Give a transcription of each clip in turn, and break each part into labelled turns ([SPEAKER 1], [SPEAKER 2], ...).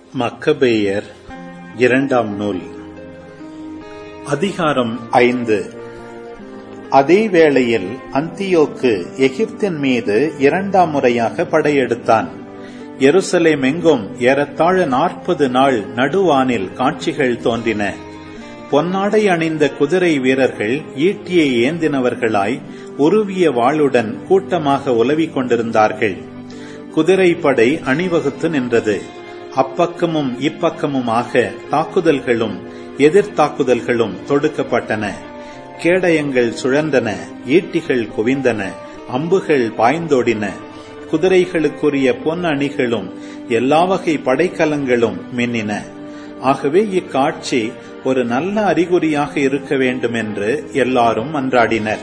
[SPEAKER 1] மக்கபேயர் இரண்டாம் நூல் அதிகாரம் ஐந்து அதே வேளையில் அந்தியோக்கு எகிப்தின் மீது இரண்டாம் முறையாக படையெடுத்தான் எருசலேம் எங்கும் ஏறத்தாழ நாற்பது நாள் நடுவானில் காட்சிகள் தோன்றின பொன்னாடை அணிந்த குதிரை வீரர்கள் ஈட்டியை ஏந்தினவர்களாய் உருவிய வாளுடன் கூட்டமாக உலவிக் கொண்டிருந்தார்கள் குதிரைப்படை அணிவகுத்து நின்றது அப்பக்கமும் இப்பக்கமுமாக தாக்குதல்களும் எதிர்த்தாக்குதல்களும் தொடுக்கப்பட்டன கேடயங்கள் சுழன்றன ஈட்டிகள் குவிந்தன அம்புகள் பாய்ந்தோடின குதிரைகளுக்குரிய பொன் அணிகளும் எல்லா வகை படைக்கலங்களும் மின்னின ஆகவே இக்காட்சி ஒரு நல்ல அறிகுறியாக இருக்க வேண்டும் என்று எல்லாரும் மன்றாடினர்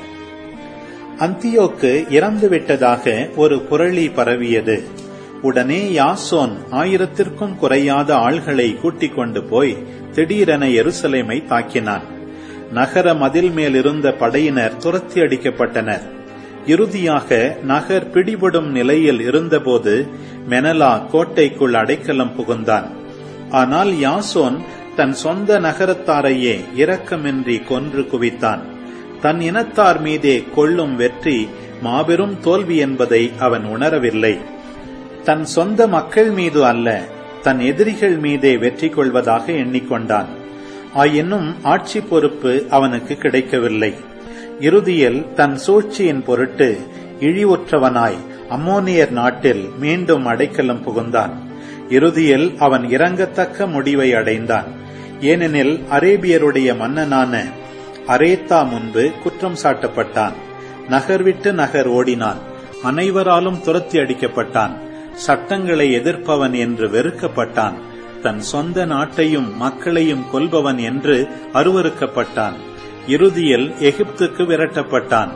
[SPEAKER 1] அந்தியோக்கு இறந்துவிட்டதாக ஒரு புரளி பரவியது உடனே யாசோன் ஆயிரத்திற்கும் குறையாத ஆள்களை கூட்டிக் கொண்டு போய் திடீரென எருசலேமை தாக்கினான் நகர மதில் மேல் இருந்த படையினர் துரத்தி அடிக்கப்பட்டனர் இறுதியாக நகர் பிடிபடும் நிலையில் இருந்தபோது மெனலா கோட்டைக்குள் அடைக்கலம் புகுந்தான் ஆனால் யாசோன் தன் சொந்த நகரத்தாரையே இரக்கமின்றி கொன்று குவித்தான் தன் இனத்தார் மீதே கொள்ளும் வெற்றி மாபெரும் தோல்வி என்பதை அவன் உணரவில்லை தன் சொந்த மக்கள் மீது அல்ல தன் எதிரிகள் மீதே வெற்றி கொள்வதாக எண்ணிக்கொண்டான் ஆயினும் ஆட்சி பொறுப்பு அவனுக்கு கிடைக்கவில்லை இறுதியில் தன் சூழ்ச்சியின் பொருட்டு இழிவுற்றவனாய் அம்மோனியர் நாட்டில் மீண்டும் அடைக்கலம் புகுந்தான் இறுதியில் அவன் இறங்கத்தக்க முடிவை அடைந்தான் ஏனெனில் அரேபியருடைய மன்னனான அரேத்தா முன்பு குற்றம் சாட்டப்பட்டான் நகர் விட்டு நகர் ஓடினான் அனைவராலும் துரத்தி அடிக்கப்பட்டான் சட்டங்களை எதிர்ப்பவன் என்று வெறுக்கப்பட்டான் தன் சொந்த நாட்டையும் மக்களையும் கொல்பவன் என்று அருவறுக்கப்பட்டான் இறுதியில் எகிப்துக்கு விரட்டப்பட்டான்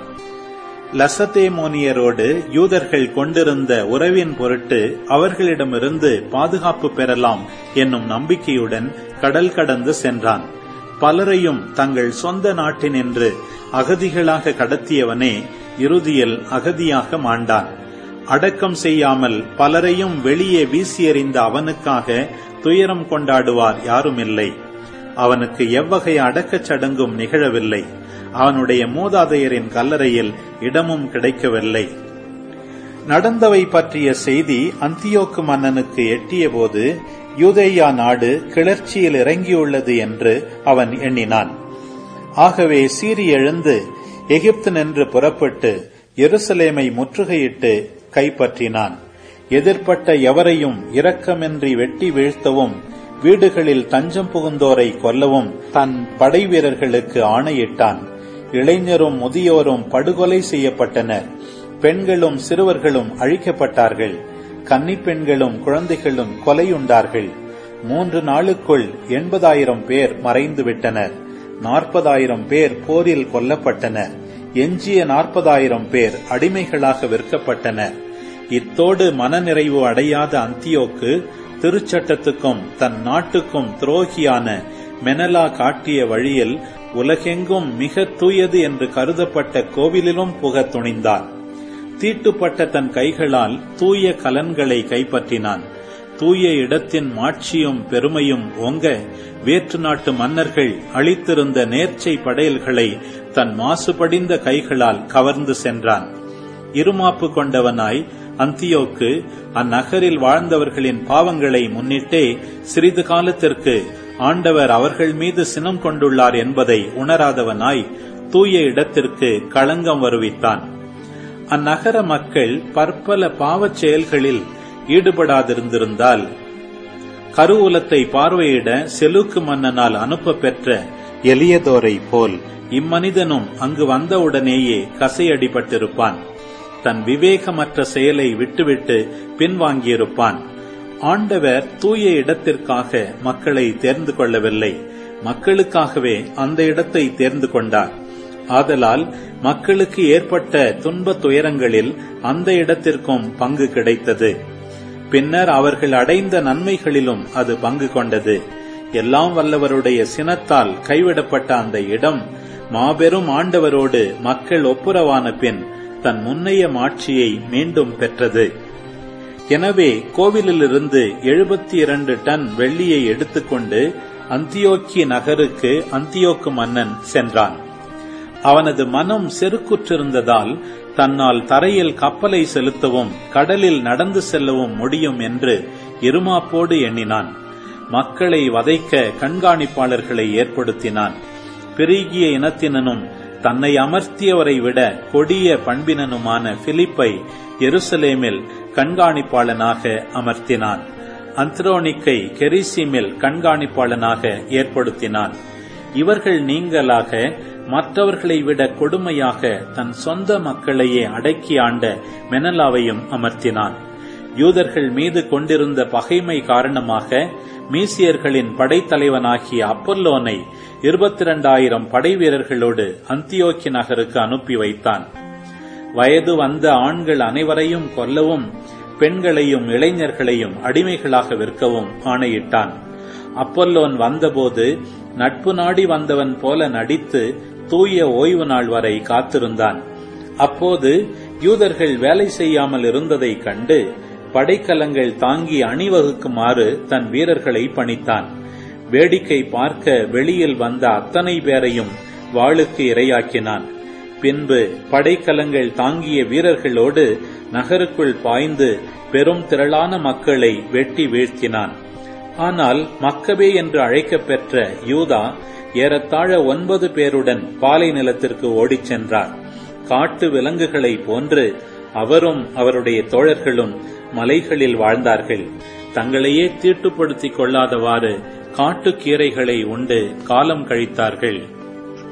[SPEAKER 1] லசதேமோனியரோடு யூதர்கள் கொண்டிருந்த உறவின் பொருட்டு அவர்களிடமிருந்து பாதுகாப்பு பெறலாம் என்னும் நம்பிக்கையுடன் கடல் கடந்து சென்றான் பலரையும் தங்கள் சொந்த நாட்டினின்று அகதிகளாக கடத்தியவனே இறுதியில் அகதியாக மாண்டான் அடக்கம் செய்யாமல் பலரையும் வெளியே வீசி எறிந்த அவனுக்காக துயரம் கொண்டாடுவார் யாருமில்லை அவனுக்கு எவ்வகை அடக்கச் சடங்கும் நிகழவில்லை அவனுடைய மூதாதையரின் கல்லறையில் இடமும் கிடைக்கவில்லை நடந்தவை பற்றிய செய்தி அந்தியோக்கு மன்னனுக்கு எட்டியபோது யூதேயா நாடு கிளர்ச்சியில் இறங்கியுள்ளது என்று அவன் எண்ணினான் ஆகவே சீறி எழுந்து எகிப்து நின்று புறப்பட்டு எருசலேமை முற்றுகையிட்டு கைப்பற்றினான் எதிர்ப்பட்ட எவரையும் இரக்கமின்றி வெட்டி வீழ்த்தவும் வீடுகளில் தஞ்சம் புகுந்தோரை கொல்லவும் தன் படை வீரர்களுக்கு ஆணையிட்டான் இளைஞரும் முதியோரும் படுகொலை செய்யப்பட்டனர் பெண்களும் சிறுவர்களும் அழிக்கப்பட்டார்கள் கன்னி பெண்களும் குழந்தைகளும் கொலையுண்டார்கள் மூன்று நாளுக்குள் எண்பதாயிரம் பேர் மறைந்து விட்டனர் நாற்பதாயிரம் பேர் போரில் கொல்லப்பட்டனர் எஞ்சிய நாற்பதாயிரம் பேர் அடிமைகளாக விற்கப்பட்டனர் இத்தோடு மனநிறைவு அடையாத அந்தியோக்கு திருச்சட்டத்துக்கும் தன் நாட்டுக்கும் துரோகியான மெனலா காட்டிய வழியில் உலகெங்கும் மிக தூயது என்று கருதப்பட்ட கோவிலிலும் புக துணிந்தான் தீட்டுப்பட்ட தன் கைகளால் தூய கலன்களை கைப்பற்றினான் தூய இடத்தின் மாட்சியும் பெருமையும் ஓங்க வேற்று நாட்டு மன்னர்கள் அளித்திருந்த நேர்ச்சை படையல்களை தன் மாசுபடிந்த கைகளால் கவர்ந்து சென்றான் இருமாப்பு கொண்டவனாய் அந்தியோக்கு அந்நகரில் வாழ்ந்தவர்களின் பாவங்களை முன்னிட்டே சிறிது காலத்திற்கு ஆண்டவர் அவர்கள் மீது சினம் கொண்டுள்ளார் என்பதை உணராதவனாய் தூய இடத்திற்கு களங்கம் வருவித்தான் அந்நகர மக்கள் பற்பல பாவச் செயல்களில் ஈடுபடாதிருந்திருந்தால் கருவூலத்தை பார்வையிட செலுக்கு மன்னனால் அனுப்ப பெற்ற எளியதோரை போல் இம்மனிதனும் அங்கு வந்தவுடனேயே கசையடிபட்டிருப்பான் தன் விவேகமற்ற செயலை விட்டுவிட்டு பின்வாங்கியிருப்பான் ஆண்டவர் தூய இடத்திற்காக மக்களை தேர்ந்து கொள்ளவில்லை மக்களுக்காகவே அந்த இடத்தை தேர்ந்து கொண்டார் ஆதலால் மக்களுக்கு ஏற்பட்ட துன்ப துயரங்களில் அந்த இடத்திற்கும் பங்கு கிடைத்தது பின்னர் அவர்கள் அடைந்த நன்மைகளிலும் அது பங்கு கொண்டது எல்லாம் வல்லவருடைய சினத்தால் கைவிடப்பட்ட அந்த இடம் மாபெரும் ஆண்டவரோடு மக்கள் ஒப்புரவான பின் தன் முன்னைய மாட்சியை மீண்டும் பெற்றது எனவே கோவிலிலிருந்து எழுபத்தி இரண்டு டன் வெள்ளியை எடுத்துக்கொண்டு அந்தியோக்கி நகருக்கு அந்தியோக்கு மன்னன் சென்றான் அவனது மனம் செருக்குற்றிருந்ததால் தன்னால் தரையில் கப்பலை செலுத்தவும் கடலில் நடந்து செல்லவும் முடியும் என்று இருமாப்போடு எண்ணினான் மக்களை வதைக்க கண்காணிப்பாளர்களை ஏற்படுத்தினான் பெருகிய இனத்தினனும் தன்னை அமர்த்தியவரை விட கொடிய பண்பினனுமான பிலிப்பை எருசலேமில் கண்காணிப்பாளனாக அமர்த்தினான் அந்த்ரோனிக்கை கெரிசிமில் கண்காணிப்பாளனாக ஏற்படுத்தினான் இவர்கள் நீங்களாக மற்றவர்களை விட கொடுமையாக தன் சொந்த மக்களையே அடக்கி ஆண்ட மெனலாவையும் அமர்த்தினான் யூதர்கள் மீது கொண்டிருந்த பகைமை காரணமாக மீசியர்களின் படைத்தலைவனாகிய அப்பல்லோனை இருபத்தி இரண்டாயிரம் படை வீரர்களோடு அந்தியோக்கி நகருக்கு அனுப்பி வைத்தான் வயது வந்த ஆண்கள் அனைவரையும் கொல்லவும் பெண்களையும் இளைஞர்களையும் அடிமைகளாக விற்கவும் ஆணையிட்டான் அப்பல்லோன் வந்தபோது நட்பு நாடி வந்தவன் போல நடித்து தூய ஓய்வு நாள் வரை காத்திருந்தான் அப்போது யூதர்கள் வேலை செய்யாமல் இருந்ததை கண்டு படைக்கலங்கள் தாங்கி அணிவகுக்குமாறு தன் வீரர்களை பணித்தான் வேடிக்கை பார்க்க வெளியில் வந்த அத்தனை பேரையும் வாளுக்கு இரையாக்கினான் பின்பு படைக்கலங்கள் தாங்கிய வீரர்களோடு நகருக்குள் பாய்ந்து பெரும் திரளான மக்களை வெட்டி வீழ்த்தினான் ஆனால் மக்கபே என்று அழைக்கப்பெற்ற யூதா ஏறத்தாழ ஒன்பது பேருடன் பாலை நிலத்திற்கு ஓடிச் சென்றார் காட்டு விலங்குகளை போன்று அவரும் அவருடைய தோழர்களும் மலைகளில் வாழ்ந்தார்கள் தங்களையே தீட்டுப்படுத்திக் கொள்ளாதவாறு காட்டுக்கீரைகளை உண்டு காலம் கழித்தார்கள்